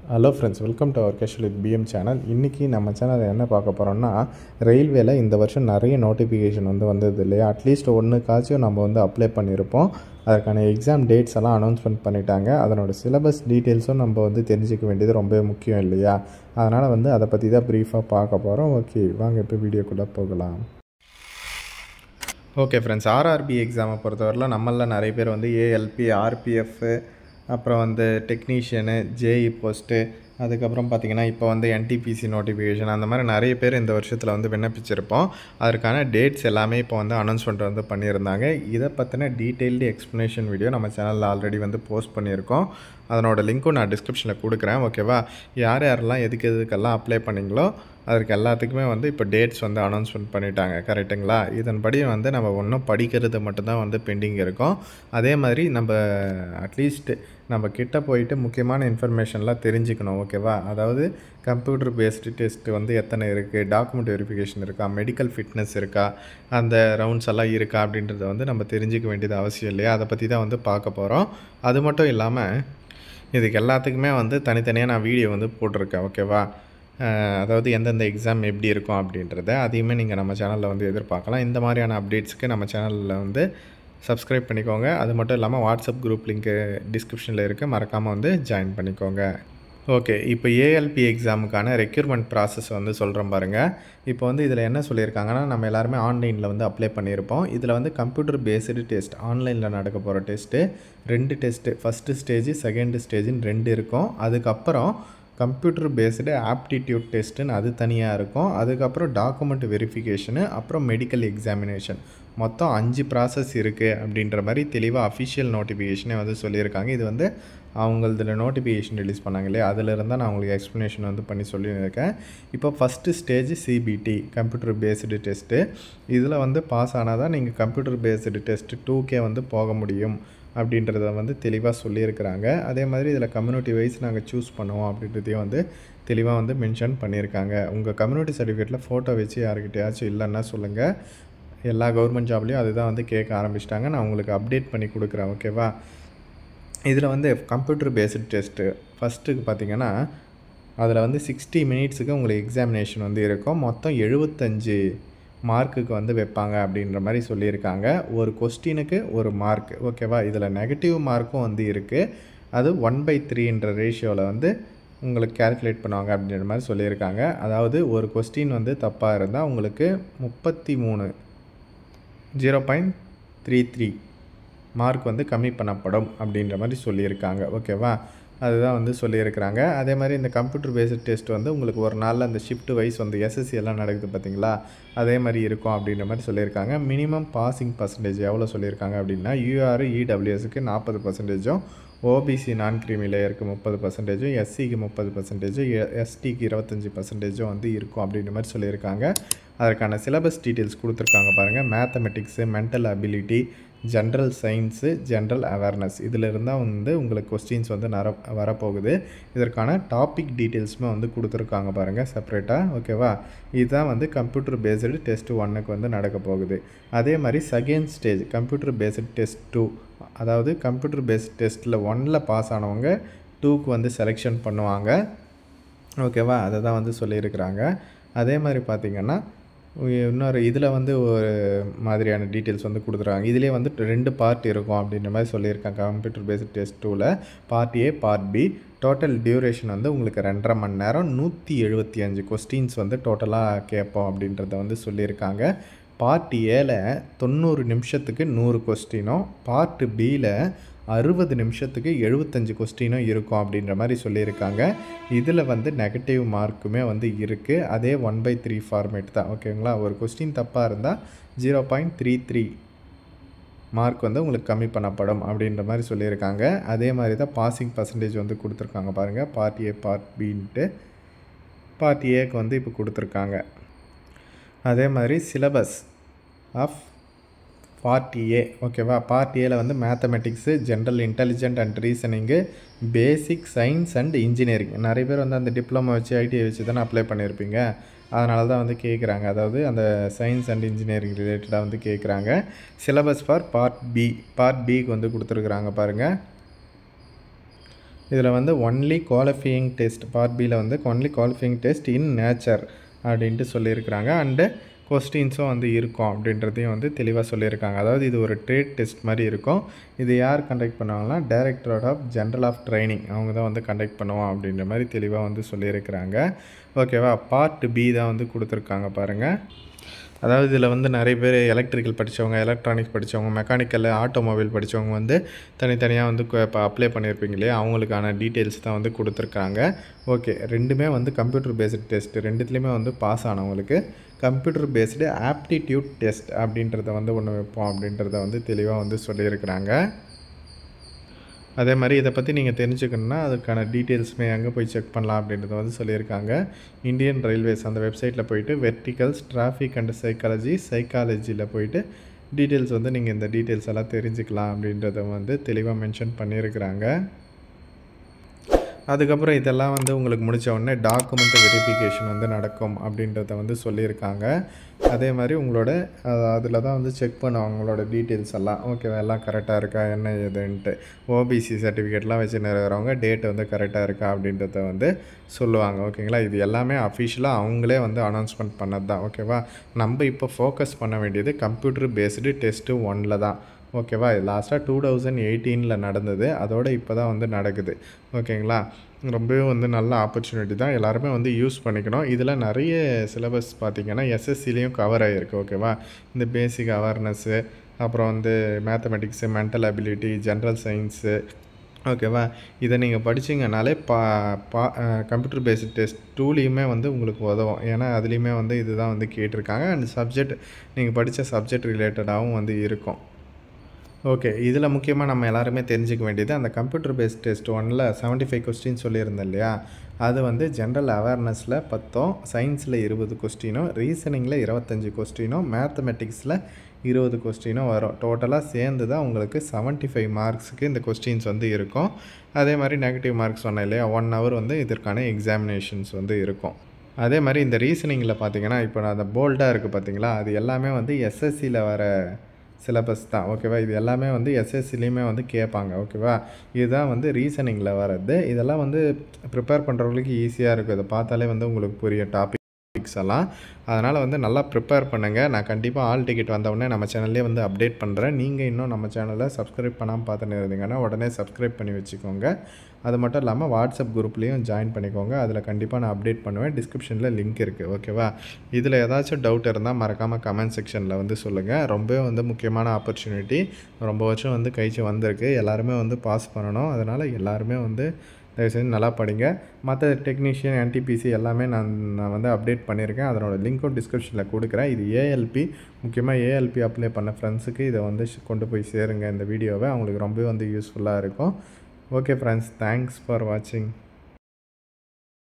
hello friends welcome to our casual with PM channel இன்றைக்கி நம்ம சேனலில் என்ன பார்க்க போகிறோம்னா ரயில்வேல இந்த வருஷம் நிறைய நோட்டிஃபிகேஷன் வந்து வந்தது இல்லையா அட்லீஸ்ட் ஒன்றுக்காச்சும் நம்ம வந்து அப்ளை பண்ணியிருப்போம் அதற்கான எக்ஸாம் டேட்ஸ் எல்லாம் அனௌன்ஸ்மெண்ட் பண்ணிட்டாங்க அதனோட சிலபஸ் டீட்டெயில்ஸும் நம்ம வந்து தெரிஞ்சிக்க வேண்டியது ரொம்பவே முக்கியம் இல்லையா அதனால் வந்து அதை பற்றி தான் ப்ரீஃபாக பார்க்க போகிறோம் ஓகே வாங்க இப்போ வீடியோக்குள்ளே போகலாம் ஓகே ஃப்ரெண்ட்ஸ் ஆர்ஆர்பி எக்ஸாமை பொறுத்தவரையில் நம்மளில் நிறைய பேர் வந்து ஏஎல்பி ஆர்பிஎஃப் அப்புறம் வந்து டெக்னீஷியனு ஜேஇ போஸ்ட்டு அதுக்கப்புறம் பார்த்திங்கன்னா இப்போ வந்து என்டிபிசி நோட்டிஃபிகேஷன் அந்த மாதிரி நிறைய பேர் இந்த வருஷத்தில் வந்து விண்ணப்பிச்சிருப்போம் அதற்கான டேட்ஸ் எல்லாமே இப்போ வந்து அனௌன்ஸ்மெண்ட் வந்து பண்ணியிருந்தாங்க இதை பற்றின டீட்டெயில்டு எக்ஸ்ப்ளனேஷன் வீடியோ நம்ம சேனலில் ஆல்ரெடி வந்து போஸ்ட் பண்ணியிருக்கோம் அதனோட லிங்க்கும் நான் டிஸ்கிரிப்ஷனில் கொடுக்குறேன் ஓகேவா யார் யாரெல்லாம் எதுக்கு எதுக்கெல்லாம் அப்ளை பண்ணிங்களோ அதற்கு எல்லாத்துக்குமே வந்து இப்போ டேட்ஸ் வந்து அனௌன்ஸ்மெண்ட் பண்ணிட்டாங்க கரெக்டுங்களா இதன்படி வந்து நம்ம ஒன்றும் படிக்கிறது மட்டும்தான் வந்து பெண்டிங் இருக்கும் அதே மாதிரி நம்ம அட்லீஸ்ட் நம்ம கிட்ட போயிட்டு முக்கியமான இன்ஃபர்மேஷன்லாம் தெரிஞ்சுக்கணும் ஓகேவா அதாவது கம்ப்யூட்டர் பேஸ்டு டெஸ்ட் வந்து எத்தனை இருக்குது டாக்குமெண்ட் வெரிஃபிகேஷன் இருக்கா மெடிக்கல் ஃபிட்னஸ் இருக்கா அந்த ரவுண்ட்ஸ் எல்லாம் இருக்கா அப்படின்றத வந்து நம்ம தெரிஞ்சிக்க வேண்டியது அவசியம் இல்லையா அதை பற்றி தான் வந்து பார்க்க போகிறோம் அது மட்டும் இல்லாமல் இதுக்கு எல்லாத்துக்குமே வந்து தனித்தனியாக நான் வீடியோ வந்து போட்டிருக்கேன் ஓகேவா அதாவது எந்தெந்த எக்ஸாம் எப்படி இருக்கும் அப்படின்றத அதையுமே நீங்கள் நம்ம சேனலில் வந்து எதிர்பார்க்கலாம் இந்த மாதிரியான அப்டேட்ஸ்க்கு நம்ம சேனலில் வந்து சப்ஸ்கிரைப் பண்ணிக்கோங்க அது மட்டும் இல்லாமல் வாட்ஸ்அப் குரூப் லிங்க்கு டிஸ்கிரிப்ஷனில் இருக்குது மறக்காமல் வந்து ஜாயின் பண்ணிக்கோங்க ஓகே இப்போ ஏஎல்பி எக்ஸாமுக்கான ரெக்யூர்மெண்ட் ப்ராசஸ் வந்து சொல்கிறோம் பாருங்கள் இப்போ வந்து இதில் என்ன சொல்லியிருக்காங்கன்னா நம்ம எல்லாருமே ஆன்லைனில் வந்து அப்ளை பண்ணியிருப்போம் இதில் வந்து கம்ப்யூட்டர் பேஸ்டு டெஸ்ட் ஆன்லைனில் நடக்க போகிற டெஸ்ட்டு ரெண்டு டெஸ்ட்டு ஃபஸ்ட்டு ஸ்டேஜ் செகண்ட் ஸ்டேஜின்னு ரெண்டு இருக்கும் அதுக்கப்புறம் கம்ப்யூட்டர் பேஸ்டு ஆப்டிடியூட் டெஸ்ட்டுன்னு அது தனியாக இருக்கும் அதுக்கப்புறம் டாக்குமெண்ட் வெரிஃபிகேஷனு அப்புறம் மெடிக்கல் எக்ஸாமினேஷன் மொத்தம் அஞ்சு ப்ராசஸ் இருக்குது அப்படின்ற மாதிரி தெளிவாக அஃபிஷியல் நோட்டிஃபிகேஷனே வந்து சொல்லியிருக்காங்க இது வந்து அவங்களதில் நோட்டிஃபிகேஷன் ரிலீஸ் பண்ணாங்க இல்லையா அதில் இருந்தால் நான் உங்களுக்கு எக்ஸ்ப்ளனேஷன் வந்து பண்ணி சொல்லியிருக்கேன் இப்போ first stage CBT computer based test இதில் வந்து பாஸ் ஆனால் தான் நீங்கள் கம்ப்யூட்டர் பேஸ்டு டெஸ்ட்டு டூக்கே வந்து போக முடியும் அப்படின்றத வந்து தெளிவாக சொல்லியிருக்கிறாங்க அதே மாதிரி இதில் கம்யூனிட்டி வைஸ் நாங்கள் சூஸ் பண்ணுவோம் அப்படின்றதையும் வந்து தெளிவாக வந்து மென்ஷன் பண்ணியிருக்காங்க உங்கள் கம்யூனிட்டி சர்டிஃபிகேட்டில் ஃபோட்டோ வச்சு யாருக்கிட்டையாச்சும் இல்லைன்னா சொல்லுங்கள் எல்லா கவர்மெண்ட் ஜாப்லேயும் அதுதான் வந்து கேட்க ஆரம்பிச்சிட்டாங்க நான் உங்களுக்கு அப்டேட் பண்ணி கொடுக்குறேன் ஓகேவா இதில் வந்து கம்ப்யூட்டர் பேஸ்டு டெஸ்ட்டு ஃபஸ்ட்டுக்கு பார்த்தீங்கன்னா அதில் வந்து சிக்ஸ்டி மினிட்ஸுக்கு உங்களுக்கு எக்ஸாமினேஷன் வந்து இருக்கும் மொத்தம் எழுபத்தஞ்சு மார்க்குக்கு வந்து வைப்பாங்க அப்படின்ற மாதிரி சொல்லியிருக்காங்க ஒரு கொஸ்டினுக்கு ஒரு மார்க் ஓகேவா இதில் நெகட்டிவ் மார்க்கும் வந்து இருக்குது அது ஒன் பை த்ரீன்ற ரேஷியோவில் வந்து உங்களுக்கு கேல்குலேட் பண்ணுவாங்க அப்படின்ற மாதிரி சொல்லியிருக்காங்க அதாவது ஒரு கொஸ்டின் வந்து தப்பாக இருந்தால் உங்களுக்கு முப்பத்தி மூணு zero point three three mark வந்து கம்மி பண்ணப்படும் அப்படின்ற மாதிரி சொல்லியிருக்காங்க ஓகேவா அதுதான் வந்து சொல்லியிருக்கிறாங்க அதே மாதிரி இந்த கம்ப்யூட்டர் பேஸ்டு டெஸ்ட் வந்து உங்களுக்கு ஒரு நாளில் அந்த ஷிஃப்ட் வைஸ் வந்து எஸ்எஸ்சி எல்லாம் நடக்குது பார்த்தீங்களா அதே மாதிரி இருக்கும் அப்படின்ற மாதிரி சொல்லியிருக்காங்க மினிமம் பாசிங் பர்சன்டேஜ் எவ்வளோ சொல்லியிருக்காங்க அப்படின்னா யூஆர் இடபிள்யூஎஸ்க்கு நாற்பது பர்சன்டேஜும் ஓபிசி நான் கிரீமி லேயருக்கு முப்பது பர்சன்டேஜும் எஸ்சிக்கு முப்பது பர்சன்டேஜும் எஸ்டிக்கு இருபத்தஞ்சி பர்சன்டேஜும் வந்து இருக்கும் அப்படின்ற மாதிரி சொல்லியிருக்காங்க அதற்கான சிலபஸ் டீட்டெயில்ஸ் கொடுத்துருக்காங்க பாருங்கள் mathematics mental ability general science general awareness இதில் இருந்தால் வந்து உங்களுக்கு கொஸ்டின்ஸ் வந்து நர வரப்போகுது இதற்கான டாபிக் டீட்டெயில்ஸுமே வந்து கொடுத்துருக்காங்க பாருங்கள் செப்பரேட்டாக ஓகேவா இதுதான் வந்து கம்ப்யூட்டர் பேஸ்டு டெஸ்ட் ஒன்னுக்கு வந்து நடக்க போகுது அதே மாதிரி second stage computer based test two அதாவது கம்ப்யூட்டர் பேஸ்ட் டெஸ்ட்டில் ஒன்னில் பாஸ் ஆனவங்க டூக்கு வந்து செலெக்ஷன் பண்ணுவாங்க ஓகேவா அதை தான் வந்து சொல்லியிருக்கிறாங்க அதே மாதிரி பார்த்திங்கன்னா இன்னொரு இதில் வந்து ஒரு மாதிரியான டீட்டெயில்ஸ் வந்து கொடுத்துருக்காங்க இதிலே வந்து ரெண்டு பார்ட் இருக்கும் அப்படின்ற மாதிரி சொல்லியிருக்காங்க கம்ப்யூட்டர் பேஸ்ட் டெஸ்ட் டூவில் part A part B total duration வந்து உங்களுக்கு ரெண்டரை மணி நேரம் நூற்றி எழுபத்தி அஞ்சு கொஸ்டின்ஸ் வந்து டோட்டலாக கேட்போம் அப்படின்றத வந்து சொல்லியிருக்காங்க பார்ட் ஏல தொண்ணூறு நிமிஷத்துக்கு நூறு கொஸ்டினும் பார்ட்டு பியில் அறுபது நிமிஷத்துக்கு எழுபத்தஞ்சு கொஸ்டினும் இருக்கும் அப்படின்ற மாதிரி சொல்லியிருக்காங்க இதில் வந்து நெகட்டிவ் மார்க்குமே வந்து இருக்குது அதே ஒன் பை த்ரீ ஃபார்மேட் தான் ஓகேங்களா ஒரு கொஸ்டின் தப்பாக இருந்தால் zero point three three mark வந்து உங்களுக்கு கம்மி பண்ணப்படும் அப்படின்ற மாதிரி சொல்லியிருக்காங்க அதே மாதிரி தான் பாசிங் பர்சன்டேஜ் வந்து கொடுத்துருக்காங்க பாருங்கள் பார்ட் ஏ பார்ட் பின்ட்டு பார்ட் ஏக்கு வந்து இப்போ கொடுத்துருக்காங்க அதே மாதிரி சிலபஸ் ஆஃப் பார்ட் ஏ ஓகேவா பார்ட் ஏல வந்து mathematics general intelligent and reasoning basic science and engineering நிறைய பேர் வந்து அந்த டிப்ளமோ வச்சு ஐடிஐ வச்சு தானே அப்ளை பண்ணியிருப்பீங்க அதனால தான் வந்து கேட்குறாங்க அதாவது அந்த சயின்ஸ் அண்ட் இன்ஜினியரிங் ரிலேட்டடாக வந்து கேட்குறாங்க syllabus for part B part பிக்கு வந்து கொடுத்துருக்குறாங்க பாருங்கள் இதில் வந்து ஒன்லி குவாலிஃபையிங் டெஸ்ட் பார்ட் பியில் வந்து only qualifying test in nature அப்படின்ட்டு சொல்லியிருக்கிறாங்க அண்டு கொஸ்டின்ஸும் வந்து இருக்கும் அப்படின்றதையும் வந்து தெளிவாக சொல்லியிருக்காங்க அதாவது இது ஒரு ட்ரேட் டெஸ்ட் மாதிரி இருக்கும் இது யார் கண்டக்ட் பண்ணுவாங்கன்னா directorate of general of training அவங்க தான் வந்து கண்டக்ட் பண்ணுவோம் அப்படின்ற மாதிரி தெளிவாக வந்து சொல்லியிருக்கிறாங்க ஓகேவா பார்ட் பி தான் வந்து கொடுத்துருக்காங்க பாருங்கள் அதாவது இதில் வந்து நிறைய பேர் எலக்ட்ரிக்கல் படித்தவங்க எலக்ட்ரானிக்ஸ் படித்தவங்க மெக்கானிக்கல் ஆட்டோமொபைல் படித்தவங்க வந்து தனித்தனியாக வந்து இப்போ அப்ளை பண்ணியிருப்பீங்க இல்லையா அவங்களுக்கான டீட்டெயில்ஸ் தான் வந்து கொடுத்துருக்காங்க ஓகே ரெண்டுமே வந்து கம்ப்யூட்டர் பேஸ்டு டெஸ்ட் ரெண்டுத்துலேயுமே வந்து பாஸ் ஆனவங்களுக்கு கம்ப்யூட்டர் பேஸ்டு ஆப்டிடியூட் டெஸ்ட் அப்படின்றத வந்து ஒன்று வைப்போம் அப்படின்றத வந்து தெளிவாக வந்து சொல்லியிருக்கிறாங்க அதே மாதிரி இதை பற்றி நீங்கள் தெரிஞ்சுக்கணுன்னா அதுக்கான டீட்டெயில்ஸுமே எங்கே போய் செக் பண்ணலாம் அப்படின்றத வந்து சொல்லியிருக்காங்க இந்தியன் ரயில்வேஸ் அந்த வெப்சைட்டில் போயிட்டு வெர்டிகல்ஸ் டிராஃபிக் அண்ட் சைக்காலஜி சைக்காலஜியில் போயிட்டு டீட்டெயில்ஸ் வந்து நீங்கள் இந்த டீட்டெயில்ஸ் எல்லாம் தெரிஞ்சுக்கலாம் அப்படின்றத வந்து தெளிவாக மென்ஷன் பண்ணியிருக்கிறாங்க அதுக்கப்புறம் இதெல்லாம் வந்து உங்களுக்கு முடித்த உடனே டாக்குமெண்ட் வெரிஃபிகேஷன் வந்து நடக்கும் அப்படின்றத வந்து சொல்லியிருக்காங்க அதே மாதிரி உங்களோட அதில் தான் வந்து செக் பண்ணுவாங்க உங்களோட டீட்டெயில்ஸ் எல்லாம் ஓகேவா எல்லாம் கரெக்டாக இருக்கா என்ன ஏதுன்ட்டு ஓபிசி சர்டிஃபிகேட்லாம் வச்சு இருக்கிறவங்க டேட் வந்து கரெக்டாக இருக்கா அப்படின்றத வந்து சொல்லுவாங்க ஓகேங்களா இது எல்லாமே அஃபிஷியலாக அவங்களே வந்து அனௌன்ஸ்மெண்ட் பண்ணது தான் ஓகேவா நம்ம இப்போ ஃபோக்கஸ் பண்ண வேண்டியது கம்ப்யூட்டர் பேஸ்டு டெஸ்ட்டு ஒன்னில் தான் ஓகேவா இது லாஸ்ட்டாக டூ தௌசண்ட் எயிட்டீனில் நடந்தது அதோட இப்போ தான் வந்து நடக்குது ஓகேங்களா ரொம்பவே வந்து நல்ல ஆப்பர்ச்சுனிட்டி தான் எல்லாருமே வந்து யூஸ் பண்ணிக்கணும் இதில் நிறைய சிலபஸ் பார்த்திங்கன்னா எஸ்எஸ்சிலையும் கவர் ஆகிருக்கு ஓகேவா இந்த பேசிக் அவேர்னஸ்ஸு அப்புறம் வந்து mathematics mental ability general science ஓகேவா இதை நீங்கள் படிச்சிங்கனாலே பா பா கம்ப்யூட்டர் பேஸ்ட் டெஸ்ட் டூலையுமே வந்து உங்களுக்கு உதவும் ஏன்னா அதுலேயுமே வந்து இதுதான் வந்து கேட்டிருக்காங்க அண்ட் சப்ஜெக்ட் நீங்கள் படித்த சப்ஜெக்ட் ரிலேட்டடாகவும் வந்து இருக்கும் ஓகே இதில் முக்கியமாக நம்ம எல்லாருமே தெரிஞ்சுக்க வேண்டியது அந்த கம்ப்யூட்டர் பேஸ்ட் டெஸ்ட் ஒனில் செவன்ட்டி ஃபைவ் கொஸ்டின் சொல்லியிருந்தேன் இல்லையா அது வந்து ஜென்ரல் அவேர்னஸில் பத்தும் சயின்ஸில் இருபது கொஸ்டினும் ரீசனிங்கில் இருபத்தஞ்சி கொஸ்டினும் மேத்தமெட்டிக்ஸில் இருபது கொஸ்டினும் வரும் டோட்டலாக சேர்ந்து தான் உங்களுக்கு செவன்ட்டி ஃபைவ் மார்க்ஸுக்கு இந்த கொஸ்டின்ஸ் வந்து இருக்கும் அதே மாதிரி நெகட்டிவ் மார்க்ஸ் சொன்னேன் இல்லையா ஒன் ஹவர் வந்து இதற்கான எக்ஸாமினேஷன்ஸ் வந்து இருக்கும் அதே மாதிரி இந்த ரீசனிங்கில் பார்த்தீங்கன்னா இப்போ நான் அந்த போல்டாக இருக்குது பார்த்தீங்களா அது எல்லாமே வந்து எஸ்எஸ்சியில் வர சிலபஸ் தான் ஓகேவா இது எல்லாமே வந்து எஸ்எஸ்சிலையுமே வந்து கேட்பாங்க ஓகேவா இதுதான் வந்து ரீசனிங்கில் வர்றது இதெல்லாம் வந்து ப்ரிப்பேர் பண்ணுறவங்களுக்கு ஈஸியாக இருக்கும் இதை பார்த்தாலே வந்து உங்களுக்கு புரிய டாபிக்ஸ் எல்லாம் அதனால் வந்து நல்லா ப்ரிப்பேர் பண்ணுங்கள் நான் கண்டிப்பாக ஆல் டிக்கெட் வந்தவுடனே நம்ம சேனல்லே வந்து அப்டேட் பண்ணுறேன் நீங்கள் இன்னும் நம்ம சேனலை சப்ஸ்கிரைப் பண்ணாமல் பார்த்துன்னு இருந்தீங்கன்னா உடனே சப்ஸ்கிரைப் பண்ணி வச்சுக்கோங்க அது மட்டும் இல்லாமல் வாட்ஸ்அப் குரூப்லேயும் ஜாயின் பண்ணிக்கோங்க அதில் கண்டிப்பாக நான் அப்டேட் பண்ணுவேன் டிஸ்கிரிப்ஷனில் லிங்க் இருக்குது ஓகேவா இதில் ஏதாச்சும் டவுட் இருந்தால் மறக்காமல் கமெண்ட் செக்ஷனில் வந்து சொல்லுங்கள் ரொம்பவே வந்து முக்கியமான ஆப்பர்ச்சுனிட்டி ரொம்ப வருஷம் வந்து கழிச்சு வந்திருக்கு எல்லாருமே வந்து பாஸ் பண்ணணும் அதனால் எல்லாருமே வந்து தயவுசெய்து நல்லா படிங்க மற்ற டெக்னீஷியன் என்டிபிசி எல்லாமே நான் நான் வந்து அப்டேட் பண்ணியிருக்கேன் அதனோட லிங்க்கும் டிஸ்கிரிப்ஷனில் கொடுக்குறேன் இது ஏஎல்பி முக்கியமாக ஏஎல்பி அப்ளை பண்ண ஃப்ரெண்ட்ஸுக்கு இதை வந்து கொண்டு போய் சேருங்க இந்த வீடியோவை அவங்களுக்கு ரொம்பவே வந்து யூஸ்ஃபுல்லாக இருக்கும் ஓகே ஃப்ரெண்ட்ஸ் தேங்க்ஸ் ஃபார் வாட்சிங்